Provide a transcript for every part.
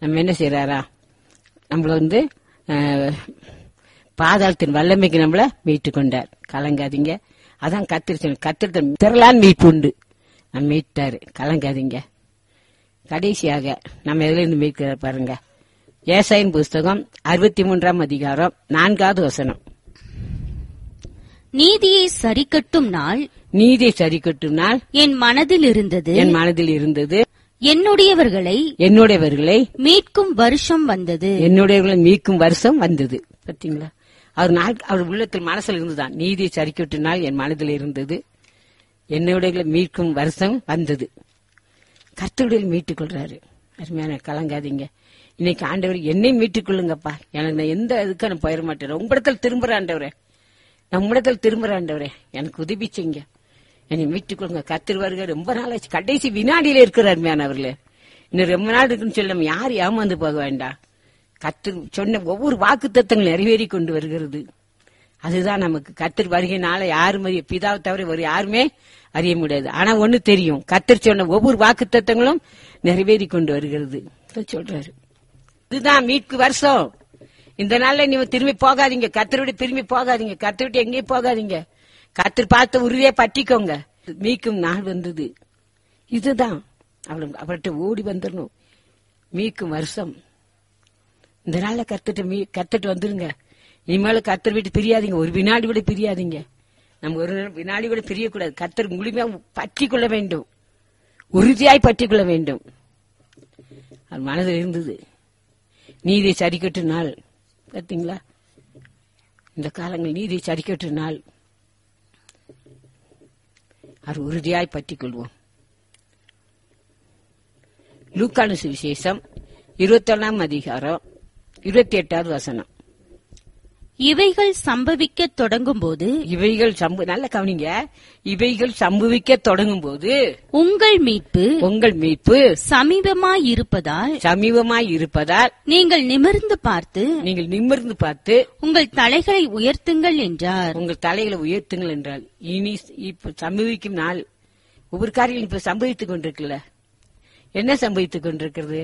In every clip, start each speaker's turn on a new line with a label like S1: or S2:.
S1: நம்ம என்ன செய்யறாரா நம்மள வந்து அஹ், பாதாளத்தின் வல்லமைக்கு நம்மள மீட்டு கொண்டார் கலங்காதீங்க அதான் கத்திரி கத்திர திரளான் மீட்பு உண்டு நம்ம மீட்டாரு கலங்காதீங்க கடைசியாக நம்ம எதுல இருந்து மீட்கிறார் பாருங்க ஏசாயின் புஸ்தகம் அறுபத்தி மூன்றாம் அதிகாரம் நான்காவது வசனம்
S2: நீதியை சரிக்கட்டும் நாள்
S1: நீதி சரி கட்டும் நாள்
S2: என் மனதில் இருந்தது
S1: என் மனதில் இருந்தது
S2: என்னுடையவர்களை
S1: என்னுடையவர்களை
S2: மீட்கும் வருஷம் வந்தது
S1: என்னுடையவர்களை மீட்கும் வருஷம் வந்தது பாத்தீங்களா அவர் நாள் அவர் உள்ளத்தில் மனசுல இருந்துதான் நீதி சரி கட்டும் நாள் என் மனதில் இருந்தது என்னுடையவர்களை மீட்கும் வருஷம் வந்தது கர்த்தருடைய மீட்டுக் கொள்றாரு அருமையான கலங்காதீங்க இன்னைக்கு ஆண்டவர் என்னை மீட்டுக் கொள்ளுங்கப்பா எனக்கு நான் எந்த இதுக்கும் நான் போயிட மாட்டேன் உங்களிடத்தில் திரும்புற ஆண்டவரே நம்மிடத்தில் திரும்புற ஆண்டவரே எனக்கு உதவி செய்யுங்க என்னை மீட்டுக் கொள்ளுங்க கர்த்தர் வருக ரொம்ப நாளாச்சு கடைசி வினாடியில இருக்கிற அருமையானவர்களே இன்னும் ரொம்ப நாள் இருக்குன்னு சொல்லி நம்ம யாரும் ஏமாந்து போக வேண்டாம் கர்த்தர் சொன்ன ஒவ்வொரு வாக்கு தத்தங்கள் நிறைவேறி கொண்டு வருகிறது அதுதான் நமக்கு கத்தர் வருகையினால யாரும் அறிய பிதாவை தவிர ஒரு யாருமே அறிய முடியாது ஆனா ஒண்ணு தெரியும் கத்தர் சொன்ன ஒவ்வொரு வாக்கு தத்தங்களும் நிறைவேறி கொண்டு வருகிறது இதான் சொல்றாரு இதுதான் மீட்பு வருஷம் இந்த நாள்ல நீங்க திரும்பி போகாதீங்க கத்தரோட திரும்பி போகாதீங்க கத்தரோட எங்கேயும் போகாதீங்க கத்தர் பார்த்த உறுதியா பற்றிக்கோங்க மீட்கும் நாள் வந்தது இதுதான் அவளை அவர்கிட்ட ஓடி வந்துடணும் மீட்கும் வருஷம் இந்த நாள்ல கத்துட்டு மீ கத்துட்டு வந்துருங்க இனிமேல கத்தர் விட்டு பிரியாதீங்க ஒரு வினாடி கூட பிரியாதீங்க நம்ம ஒரு வினாடி கூட பிரியக்கூடாது கத்தர் முழுமையா பற்றி கொள்ள வேண்டும் உறுதியாய் பற்றி கொள்ள வேண்டும் அது மனதில் இருந்தது நீதி சரிக்கட்டு நாள் பார்த்தீங்களா இந்த காலங்கள் நீதி சரிக்கட்டு நாள் அது உறுதியாய் பற்றிக் கொள்வோம் லூக்கானு சுவிசேஷம் இருபத்தொன்னாம் அதிகாரம் இருபத்தி எட்டாவது வசனம்
S2: இவைகள் சம்பவிக்கத் தொடங்கும்போது
S1: இவைகள் சம்பு நல்ல கவனிங்க இவைகள் சம்பவிக்க தொடங்கும் போது
S2: உங்கள் மீட்பு
S1: உங்கள் மீட்பு
S2: சமீபமாயிருப்பதால்
S1: சமீபமாய் இருப்பதால்
S2: நீங்கள் நிமிர்ந்து பார்த்து
S1: நீங்கள் நிமிர்ந்து பார்த்து
S2: உங்கள் தலைகளை உயர்த்துங்கள் என்றார்
S1: உங்கள் தலைகளை உயர்த்துங்கள் என்றால் இனி இப்ப சம்பவிக்கும் நாள் ஒவ்வொரு காரியம் இப்ப சம்பவித்துக் கொண்டிருக்குல்ல என்ன சம்பவித்துக் கொண்டிருக்கிறது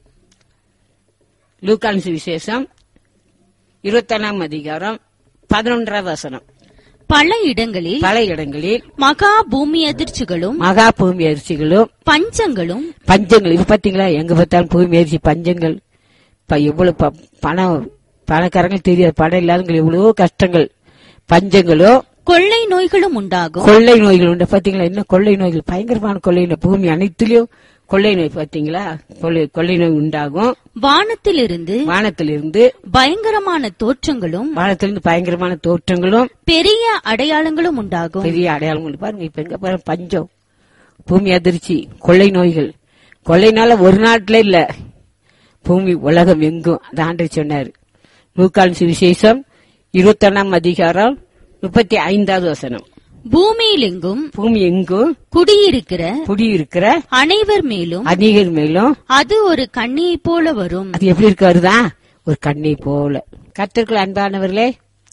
S1: லூக்கான் விசேஷம் இருபத்தொன்னாம் அதிகாரம் பதினொன்றாம் வசனம்
S2: பல இடங்களில்
S1: பல இடங்களில்
S2: மகா பூமி அதிர்ச்சிகளும்
S1: மகா பூமி அரிசிகளும்
S2: பஞ்சங்களும்
S1: பஞ்சங்கள் இது பாத்தீங்களா எங்க பார்த்தாலும் பூமி அரிசி பஞ்சங்கள் இப்ப எவ்வளவு ப- பணம் பணக்காரங்க தெரியாது பணம் இல்லாதவங்க எவ்வளவோ கஷ்டங்கள் பஞ்சங்களோ
S2: கொள்ளை நோய்களும் உண்டாகும்
S1: கொள்ளை நோய்கள் உண்டு பாத்தீங்களா என்ன கொள்ளை நோய்கள் பயங்கரமான கொள்ளை நோய் பூமி அனைத்திலும் கொள்ளை நோய் பாத்தீங்களா கொள்ளை கொள்ளை நோய் உண்டாகும்
S2: வானத்திலிருந்து
S1: வானத்திலிருந்து
S2: பயங்கரமான தோற்றங்களும்
S1: வானத்திலிருந்து பயங்கரமான தோற்றங்களும்
S2: பெரிய அடையாளங்களும் உண்டாகும்
S1: பெரிய அடையாளங்கள் பாருங்க இப்ப எங்க பாருங்க பஞ்சம் பூமி அதிர்ச்சி கொள்ளை நோய்கள் கொள்ளைனால ஒரு நாட்டுல இல்ல பூமி உலகம் எங்கும் அந்த ஆண்டவர் சொன்னார் நூக்கால் விசேஷம் இருபத்தொன்னாம் அதிகாரம் முப்பத்தி ஐந்தாவது வசனம்
S2: பூமியில் எங்கும்
S1: பூமி எங்கும்
S2: குடியிருக்கிற
S1: குடியிருக்கிற
S2: அனைவர் மேலும்
S1: அதிகர் மேலும்
S2: அது ஒரு கண்ணியைப் போல வரும்
S1: அது எப்படி இருக்காருதா ஒரு கண்ணை போல கத்திற்குள் அன்பானவர்களே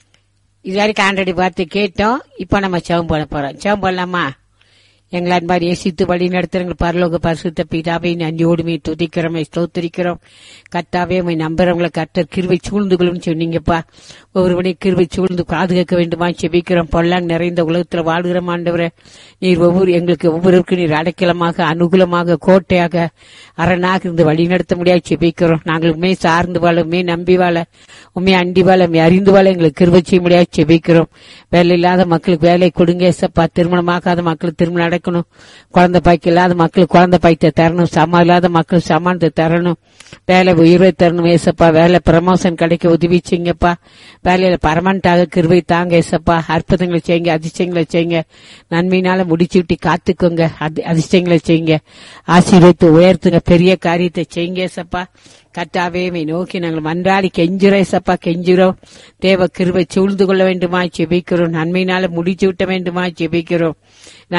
S1: இது வரைக்கும் ஆண்டடி பார்த்து கேட்டோம் இப்ப நம்ம செவம் போட போறோம் செவம் போடலாமா எங்களை அன்பார் ஏசித்து வழி நடத்துறங்க பரலோக பரிசுத்த பிதாவை நன்றியோடுமே துதிக்கிறோமே ஸ்தோத்திரிக்கிறோம் கத்தாவே உமை நம்புறவங்களை கத்தர் கிருவை சூழ்ந்துகளும் சொன்னீங்கப்பா ஒவ்வொருவனை கிருவை சூழ்ந்து பாதுகாக்க வேண்டுமா செபிக்கிறோம் பொல்லாங் நிறைந்த உலகத்துல வாழ்கிற ஆண்டவரே நீர் ஒவ்வொரு எங்களுக்கு ஒவ்வொருவருக்கும் நீர் அடைக்கலமாக அனுகூலமாக கோட்டையாக அரணாக இருந்து வழி நடத்த முடியாது செபிக்கிறோம் நாங்கள் உண்மை சார்ந்து வாழ உண்மை நம்பி வாழ உண்மை அண்டி வாழ உண்மை அறிந்து வாழ எங்களுக்கு கிருபை செய்ய முடியாது செபிக்கிறோம் வேலை இல்லாத மக்களுக்கு வேலை கொடுங்க ஏசப்பா திருமணமாகாத மக்களுக்கு திருமணம் நடக்கணும் குழந்தை பாய்க்கு இல்லாத மக்களுக்கு குழந்தை பாய்த்தை தரணும் சமா இல்லாத மக்களுக்கு சமானத்தை தரணும் வேலை உயர்வை தரணும் ஏசப்பா வேலை ப்ரமோஷன் கிடைக்க உதவி செய்யுங்கப்பா வேலையில பரமண்டாக கிருபை தாங்க ஏசப்பா அற்புதங்களை செய்யுங்க அதிசயங்களை செய்யுங்க நன்மையினால முடிச்சு விட்டு காத்துக்கோங்க அதி- அதிசயங்களை செய்யுங்க ஆசீர்வதித்து உயர்த்துங்க பெரிய காரியத்தை செய்யுங்க ஏசப்பா கத்தாவே உம்மை நோக்கி நாங்கள் மன்றாடி கெஞ்சுறோம் ஏசப்பா கெஞ்சுறோம் தேவ கிருபை சூழ்ந்து கொள்ள வேண்டுமா ஜெபிக்கிறோம் நன்மையினால முடிச்சு விட்ட வேண்டுமா ஜெபிக்கிறோம் நன்மையான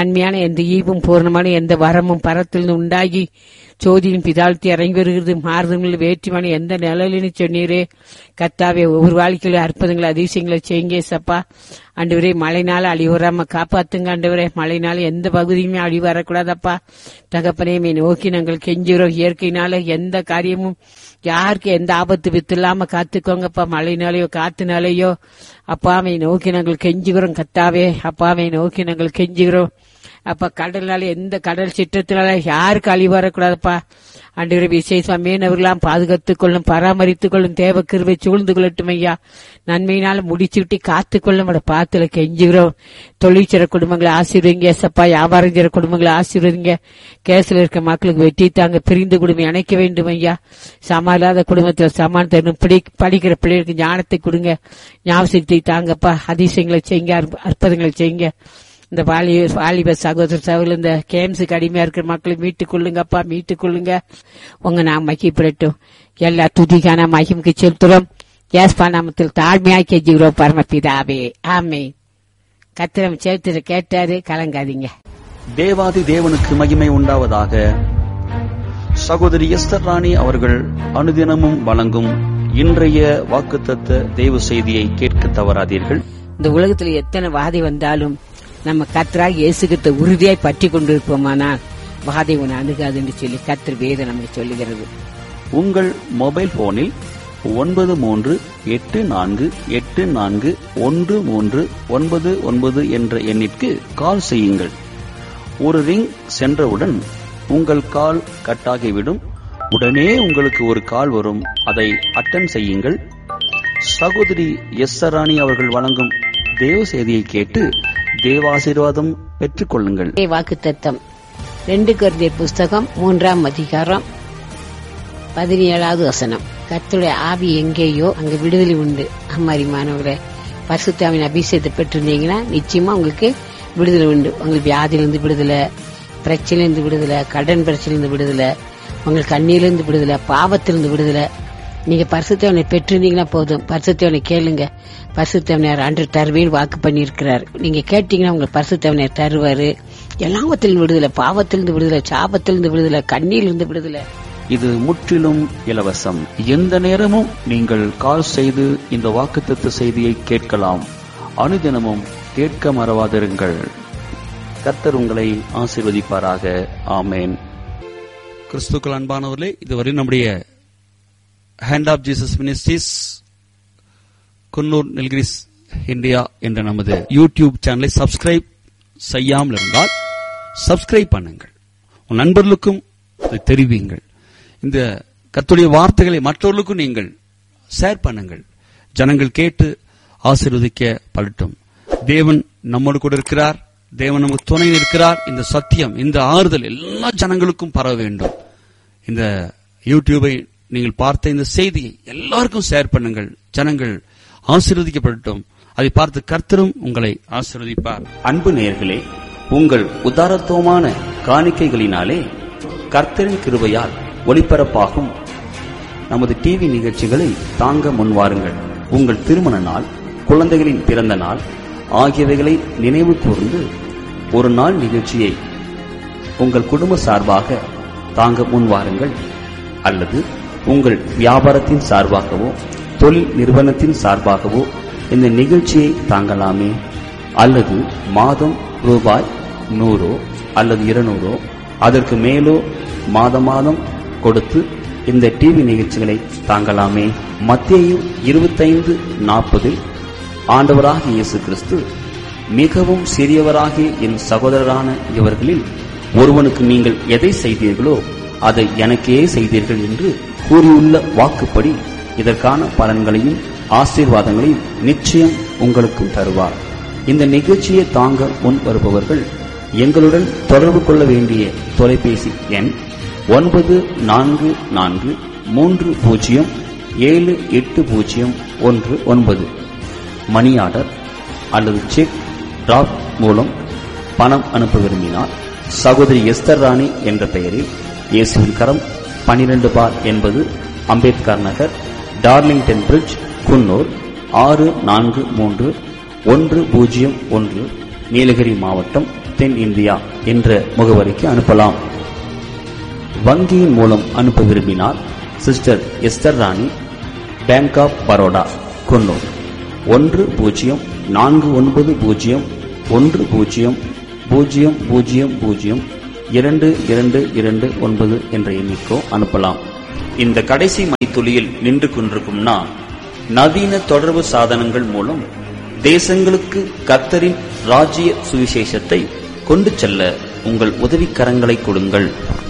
S1: எந்த ஈவும் பூர்ணமான எந்த வரமும் பரத்திலிருந்து உண்டாகி சோதியின் பிதாழ்த்தி இறங்கி வருகிறது மாறுதல் வேற்றுமான எந்த நிழலினு சொன்னீரே கத்தாவே ஒவ்வொரு வாழ்க்கையில அற்புதங்களை அதிசயங்களை செய்யுங்க சப்பா ஆண்டவரே மழைனால அழிவு வராம காப்பாத்துங்க ஆண்டவரே மழைனால எந்த பகுதியுமே அழிவு வரக்கூடாதப்பா தகப்பனே மீ நோக்கி நாங்கள் கெஞ்சுறோம் இயற்கையினால எந்த காரியமும் யாருக்கு எந்த ஆபத்து வித்து இல்லாம காத்துக்கோங்கப்பா மழைனாலேயோ காத்துனாலேயோ அப்பாவை நோக்கி நாங்கள் கெஞ்சுகிறோம் கத்தாவே அப்பாவை நோக்கி நாங்கள் கெஞ்சுகிறோம் அப்ப கடல்னால எந்த கடல் சிற்றத்தினால யாருக்கு அழிவு வரக்கூடாதுப்பா ஆண்டவரை விசேஷம் மீனவர்களாம் பாதுகாத்துக் கொள்ளும் பராமரித்துக் கொள்ளும் தேவ கிருவை சூழ்ந்து கொள்ளட்டும் ஐயா நன்மையினால முடிச்சு விட்டு காத்துக்கொள்ளும் பாத்துல கெஞ்சுகிறோம் தொழிற்சிற குடும்பங்களை ஆசீர்வதிங்க சப்பா வியாபாரம் செய்கிற குடும்பங்களை ஆசீர்வதிங்க கேஸ்ல இருக்க மக்களுக்கு வெட்டி தாங்க பிரிந்து குடும்பம் இணைக்க வேண்டும் ஐயா சமா இல்லாத குடும்பத்தில் சமானத்தை படி படிக்கிற பிள்ளைகளுக்கு ஞானத்தை கொடுங்க ஞாபகத்தை தாங்கப்பா அதிசயங்களை செய்யுங்க அற்ப- அற்புதங்களை செய்யுங்க இந்த வாலி வாலிப சகோதர சகோதரர் இந்த கேம்ஸுக்கு அடிமையா இருக்கிற மக்களை மீட்டுக் கொள்ளுங்கப்பா மீட்டுக் கொள்ளுங்க உங்க நாம் மகிப்படட்டும் எல்லா துதிக்கான மகிமுக்கு செலுத்துறோம் ஏஸ்பா நாமத்தில் தாழ்மையாய் கெஞ்சுகிறோம் பரமபிதாவே ஆமே கத்திரம் சேர்த்து கேட்டாரு கலங்காதீங்க
S3: தேவாதி தேவனுக்கு மகிமை உண்டாவதாக சகோதரி எஸ்தர் ராணி அவர்கள் அனுதினமும் வழங்கும் இன்றைய வாக்குத்தத்த தேவ செய்தியை கேட்க தவறாதீர்கள்
S1: இந்த உலகத்துல எத்தனை வாதை வந்தாலும் நம்ம கத்தராக இயேசுகிட்ட உறுதியாய் பற்றி கொண்டிருப்போமானால் வாதை உன்னை அணுகாதுன்னு சொல்லி கத்தர் வேதம் நமக்கு சொல்லுகிறது
S3: உங்கள் மொபைல் போனில் ஒன்பது மூன்று எட்டு நான்கு எட்டு நான்கு ஒன்று மூன்று ஒன்பது ஒன்பது என்ற எண்ணிற்கு கால் செய்யுங்கள் ஒரு ரிங் சென்றவுடன் உங்கள் கால் கட்டாகிவிடும் உடனே உங்களுக்கு ஒரு கால் வரும் அதை அட்டன் செய்யுங்கள் சகோதரி எஸ் ராணி அவர்கள் வழங்கும் தேவ செய்தியை கேட்டு தேவாசீர்வாதம் பெற்றுக் கொள்ளுங்கள்
S1: வாக்கு தத்தம் ரெண்டு கருதியர் புஸ்தகம் மூன்றாம் அதிகாரம் பதினேழாவது வசனம் கர்த்தருடைய ஆவி எங்கேயோ அங்க விடுதலை உண்டு அம்மாரி மாணவர்களே பரிசுத்தாவின் அபிஷேகத்தை பெற்றிருந்தீங்கன்னா நிச்சயமா உங்களுக்கு விடுதலை உண்டு உங்களுக்கு வியாதியிலிருந்து விடுதலை பிரச்சனையிலிருந்து விடுதலை கடன் பிரச்சனையிலிருந்து விடுதலை உங்களுக்கு கண்ணியிலிருந்து விடுதலை பாவத்திலிருந்து விடுதலை நீங்க பரிசுத்தவனை பெற்றிருந்தீங்கன்னா போதும் பரிசுத்தவனை கேளுங்க பரிசுத்தவனையார் ஆண்டு தருவேன் வாக்கு பண்ணியிருக்கிறார் நீங்க கேட்டீங்கன்னா உங்களுக்கு பரிசுத்தவனையார் தருவாரு எல்லாவத்திலிருந்து விடுதலை பாவத்திலிருந்து விடுதலை சாபத்திலிருந்து விடுதலை கண்ணியிலிருந்து விடுதலை
S3: இது முற்றிலும் இலவசம் எந்த நேரமும் நீங்கள் கால் செய்து இந்த வாக்குத்தத்த செய்தியை கேட்கலாம் அனுதினமும் கேட்க மறவாதிருங்கள் கர்த்தர் உங்களை ஆசீர்வதிப்பாராக ஆமேன் கிறிஸ்துக்கள் அன்பானவர்களே இதுவரை நம்முடைய hand of Jesus ministries Coonoor Nilgiris India என்ற நமது யூடியூப் சேனலை சப்ஸ்கிரைப் செய்யாமல் இருந்தால் சப்ஸ்கிரைப் பண்ணுங்கள் உன் நண்பர்களுக்கும் அதை தெரிவியுங்கள் இந்த கர்த்தருடைய வார்த்தைகளை மற்றவர்களுக்கும் நீங்கள் ஷேர் பண்ணுங்கள் ஜனங்கள் கேட்டு ஆசீர்வதிக்க படட்டும் தேவன் நம்மோடு கூட இருக்கிறார் தேவன் நமக்கு துணை இருக்கிறார் இந்த சத்தியம் இந்த ஆறுதல் எல்லா ஜனங்களுக்கும் பரவ வேண்டும் இந்த யூடியூபை நீங்கள் பார்த்த இந்த செய்தியை எல்லாருக்கும் ஷேர் பண்ணுங்கள் ஜனங்கள் ஆசீர்வதிக்கப்படட்டும் அதை பார்த்து கர்த்தரும் உங்களை ஆசீர்வதிப்பார் அன்பு நேயர்களே உங்கள் உதாரத்துவமான காணிக்கைகளினாலே கர்த்தரின் கிருபையால் ஒளிபரப்பாகும் நமது டிவி நிகழ்ச்சிகளை தாங்க முன்வாருங்கள் உங்கள் திருமண நாள் குழந்தைகளின் பிறந்த நாள் ஆகியவைகளை நினைவு கூர்ந்து ஒரு நாள் நிகழ்ச்சியை உங்கள் குடும்ப சார்பாக தாங்க முன்வாருங்கள் அல்லது உங்கள் வியாபாரத்தின் சார்பாகவோ தொழில் நிறுவனத்தின் சார்பாகவோ இந்த நிகழ்ச்சியை தாங்கலாமே அல்லது மாதம் ரூபாய் நூறோ அல்லது இருநூறோ அதற்கு மேலோ மாத மாதம் கொடுத்து இந்த டிவி நிகழ்ச்சிகளை தாங்கலாமே மத்தேயு இருபத்தைந்து நாற்பதில் ஆண்டவராகிய இயேசு கிறிஸ்து மிகவும் சிறியவராகிய என் சகோதரரான இவர்களில் ஒருவனுக்கு நீங்கள் எதை செய்தீர்களோ அதை எனக்கே செய்தீர்கள் என்று கூறியுள்ள வாக்குப்படி இதற்கான பலன்களையும் ஆசீர்வாதங்களையும் நிச்சயம் உங்களுக்கும் தருவார் இந்த நிகழ்ச்சியை தாங்க முன் வருபவர்கள் எங்களுடன் தொடர்பு கொள்ள வேண்டிய தொலைபேசி எண் ஒன்பது நான்கு நான்கு மூன்று பூஜ்ஜியம் ஏழு எட்டு பூஜ்ஜியம் ஒன்று ஒன்பது மணி ஆர்டர் அல்லது செக் டிராப் மூலம் பணம் அனுப்ப விரும்பினால் சகோதரி எஸ்தர் ராணி என்ற பெயரில் இயேசுவின் கரம் பனிரெண்டு பார் என்பது அம்பேத்கர் நகர் டார்லிங்டன் பிரிட்ஜ் குன்னூர் ஆறு நான்கு மூன்று ஒன்று பூஜ்ஜியம் ஒன்று நீலகிரி மாவட்டம் தென் இந்தியா என்ற முகவரிக்கு அனுப்பலாம் வங்கியின் மூலம் அனுப்ப விரும்பினால் sister Esther Rani bank of Baroda Coonoor ஒன்று பூஜ்ஜியம் நான்கு ஒன்பது பூஜ்ஜியம் ஒன்று பூஜ்ஜியம் பூஜ்ஜியம் பூஜ்ஜியம் பூஜ்ஜியம் இரண்டு இரண்டு இரண்டு ஒன்பது என்ற எண்ணிக்கோ அனுப்பலாம் இந்த கடைசி மைத்துளியில் நின்று கொண்டிருக்கும் நான் நவீன தொடர்பு சாதனங்கள் மூலம் தேசங்களுக்கு கத்தரின் ராஜ்ய சுவிசேஷத்தை கொண்டு செல்ல உங்கள் உதவிக்கரங்களை கொடுங்கள்